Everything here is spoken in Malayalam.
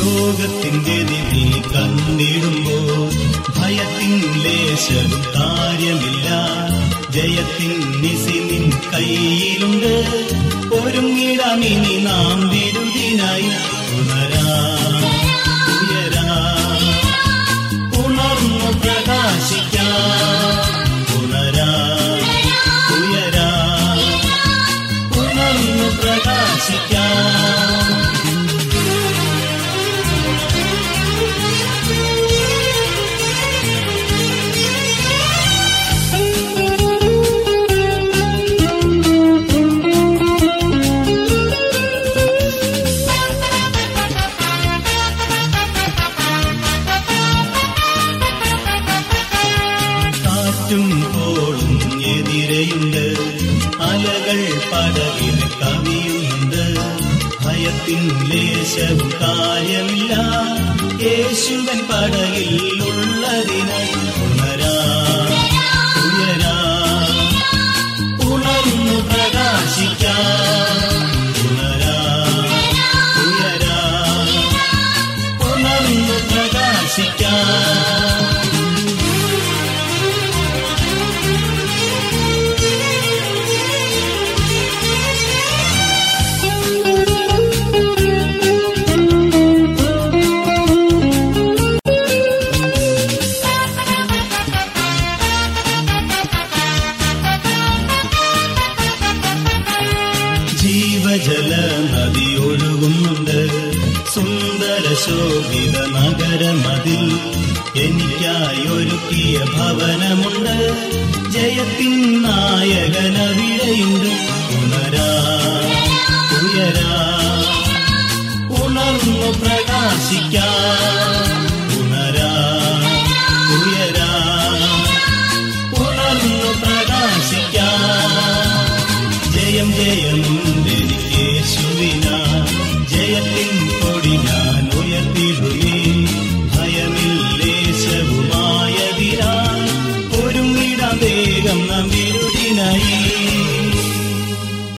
ലോകത്തിന്റെ നിധി കണ്ടിടുമ്പോൾ ഭയത്തിൻ ലേശവും കാര്യമില്ല ജയത്തിൻ നിസി നിൻ കയ്യിലുണ്ട് ഒരുങ്ങിടമിനി നാം വിരുദിനായി ഉണരാ ഉയരാ ഉണർന്നു പ്രകാശിക്കാം ഉണരാ ഉയരാ ഉണർന്നു പ്രകാശിക്കാം കാറ്റും കോളും എതിരെയുണ്ട് അലകൾ പടകിന് കവിയുന്നുണ്ട് ഭയത്തിൻ ലേശവും കാര്യമില്ല യേശുവൻ പടകിൽ ഉള്ളതിനായി ഉണരാ ഉയരാ ഉണർന്നു പ്രകാശിക്കാം ഉണരാ ഉയരാ ഉണർന്നു പ്രകാശിക്കാം ജീവജല നദി ഒഴുകുന്നുണ്ട് സുന്ദര ശോഭിത നഗരമതിൽ എനിക്കായി ഒരുക്കിയ ഭവനമുണ്ട് ജയത്തിൻ നായകനവിടെയുണ്ട് ഉണരാ ഉയരാ ഉണർന്നു പ്രകാശിക്കാം ഉണരാ ഉയരാ ഉണർന്നു പ്രകാശിക്കാം ജയം ജയം